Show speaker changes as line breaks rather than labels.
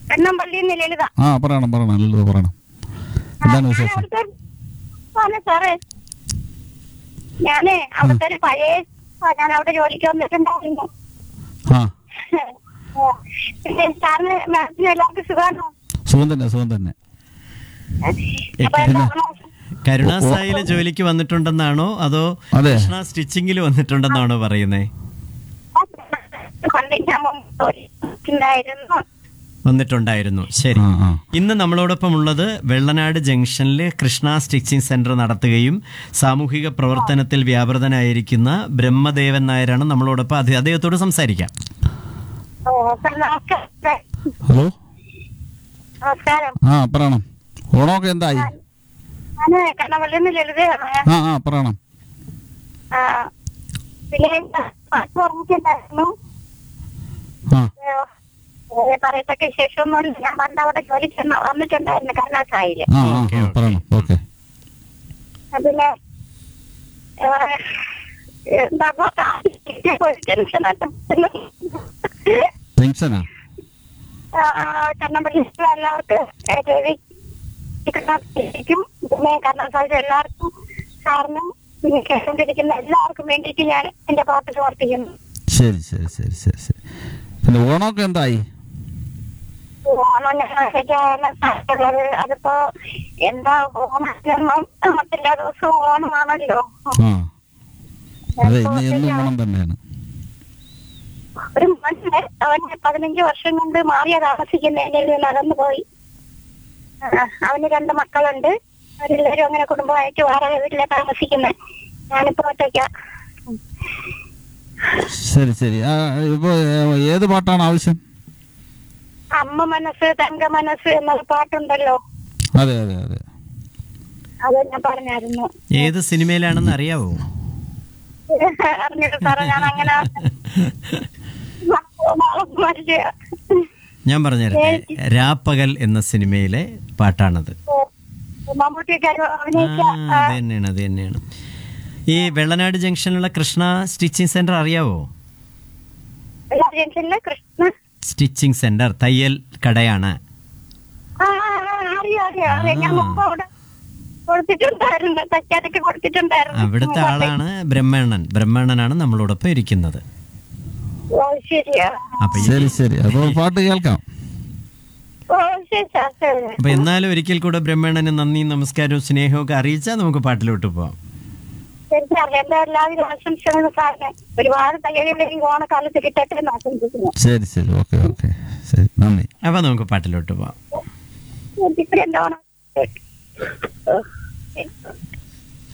കണ്ണമ്പള്ളിയിൽ നിന്ന് ലളിത
ആ പറയണം പറയണം ലളിത പറയണം എന്താണ്
ഞാൻ
വിശേഷം
അവിടുത്തെ ആണ് സാറേ ഞാനേ അവിടുത്തെ ഒരു പഴയ ആ, ഞാൻ അവിടെ ജോലിക്ക് വന്നിട്ടുണ്ടായിരുന്നു
ആ
ആ, പിന്നെ സാറിന് മാഡത്തിന് എല്ലാവർക്കും സുഖമാണോ
സുഖം തന്നെ സുഖം തന്നെ
അപ്പൊ എന്താണോ
കരുണാസായിലെ ജോലിക്ക് വന്നിട്ടുണ്ടെന്നാണോ അതോ
അതെ.
കൃഷ്ണ സ്റ്റിച്ചിങ്ങിൽ വന്നിട്ടുണ്ടെന്നാണോ പറയുന്നേ
പണ്ട് ഞാൻ മുമ്പ് ഉണ്ടായിരുന്നു
വന്നിട്ടുണ്ടായിരുന്നു ശരി
ആ ആ
ഇന്ന് നമ്മളോടൊപ്പം ഉള്ളത് വെള്ളനാട് ജംഗ്ഷനിൽ കൃഷ്ണ സ്റ്റിച്ചിങ് സെന്റർ നടത്തുകയും സാമൂഹിക പ്രവർത്തനത്തിൽ വ്യാപൃതനായിരിക്കുന്ന ബ്രഹ്മദേവൻ നായരാണ് നമ്മളോടൊപ്പം അദ്ദേ- അദ്ദേഹത്തോട് സംസാരിക്കാം
ഓ സാർ നമസ്കാരം
ഹലോ
നമസ്കാരം
ആ പറയണം ഓണമൊക്കെ എന്തായി
ഞാന് കണ്ണവള്ളിയിൽ നിന്ന് ലളിതയാണ്
ആ ആ പറയണം
ആ, പിന്നെ പാട്ട് ഓർമ്മിച്ചിട്ടുണ്ടായിരുന്നു
ആ
ഏ, പറയത്തക്ക വിശേഷമൊന്നുമില്ല ഞാൻ പണ്ട് അവിടെ ജോലി ചെന്ന് വന്നിട്ടുണ്ടായിരുന്നു കരുണാസായില്
ആ ആ ആ പറയണം ഓക്കെ
പിന്നെ ഏ, എന്താ ടെൻഷനായിട്ട്
ടെൻഷനാ
കണ്ണമ്പള്ളി എല്ലാവർക്കും ക്കും പിന്നെ കർണാസായിട്ട് എല്ലാവർക്കും സാറിനും പിന്നെ കേട്ടോണ്ടിരിക്കുന്ന എല്ലാവർക്കും വേണ്ടിയിട്ട് ഞാൻ എന്റെ പാട്ട് സമർപ്പിക്കുന്നു
ശരി ശരി ശരി ശരി ശരി പിന്നെ ഓണമൊക്കെ എന്തായി
ഓണം ഞായറാഴ്ചയാണ് സാറുള്ളത് അതിപ്പോ എന്താ ഓണം മറ്റെല്ലാ ദിവസവും ഓണമാണല്ലോ
ആ അതെ ഇന്ന് എന്നും ഓണം തന്നെയാണ്
ഒരു മനുഷ്യന് അവന് പതിനഞ്ച് വർഷം കൊണ്ട് മാറിയ താമസിക്കുന്നതിന്റെ നിന്ന് നടന്നു പോയി ആ, അവന് രണ്ട് മക്കളുണ്ട് അവരെല്ലാവരും അങ്ങനെ കുടുംബമായിട്ട് വേറെ വീട്ടിലെ താമസിക്കുന്നത് ഞാനിപ്പോ ഒറ്റയ്ക്ക
ശരി ശരി ആ ഇപ്പൊ ഏ- ഏത് പാട്ടാണ് ആവശ്യം
അമ്മ മനസ്സ് തങ്ക മനസ്സ് എന്നൊരു പാട്ടുണ്ടല്ലോ
അതെ അതെ അതെ
അത് ഞാൻ പറഞ്ഞായിരുന്നു
ഏത് സിനിമയിലാണെന്ന് അറിയാവോ
അറിഞ്ഞിട്ട് സാറേ ഞാൻ അങ്ങനെ മരിച്ച
ഞാൻ പറഞ്ഞുതരട്ടെ രാപ്പകൽ എന്ന സിനിമയിലെ പാട്ടാണത്
മമ്മൂട്ടിയൊക്കെ
ആ,
അഭിനയിച്ച
അത് തന്നെയാണ് അത് തന്നെയാണ് ഈ വെള്ളനാട് ജംഗ്ഷനിലുള്ള കൃഷ്ണ സ്റ്റിച്ചിങ് സെന്റർ അറിയാവോ
ജംഗ്ഷനിലെ കൃഷ്ണ
സ്റ്റിച്ചിങ് സെന്റർ തയ്യൽ കടയാണ്
ആ, ആ, ആ, അറിയാം അറിയാം അറിയാം ഞാൻ മുമ്പ് അവിടെ കൊടുത്തിട്ടുണ്ടായിരുന്നു തച്ചാനൊക്കെ കൊടുത്തിട്ടുണ്ടായിരുന്നു
അവിടുത്തെ ആളാണ് ബ്രഹ്മണ്ണൻ ബ്രഹ്മണ്ണനാണ് നമ്മളോടൊപ്പം ഇരിക്കുന്നത്
ഓ ശരിയാ
അപ്പൊ ഈ-
ശരി ശരി അപ്പൊ പാട്ട് കേൾക്കാം
ഓ ശരി സാർ ശരി
അപ്പൊ എന്നാലും ഒരിക്കൽ കൂടെ ബ്രഹ്മണ്ണന് നന്ദി നമസ്കാരവും സ്നേഹവും ഒക്കെ അറിയിച്ചാൽ നമുക്ക് പാട്ടിലോട്ട് പോവാം
ശരി സാർ എന്റെ എല്ലാവിധ ആശംസകളും സാറിന് ഒരുപാട് തയ്യലുകൾ ഈ ഓണക്കാലത്ത് കിട്ടട്ടെ എന്ന് ആശംസിക്കുന്നു
ശരി ശരി ഓക്കെ ഓക്കെ ശരി നന്ദി
അപ്പൊ നമുക്ക് പാട്ടിലോട്ട് പോവാം
ഇപ്പൊ എന്താ ഓണം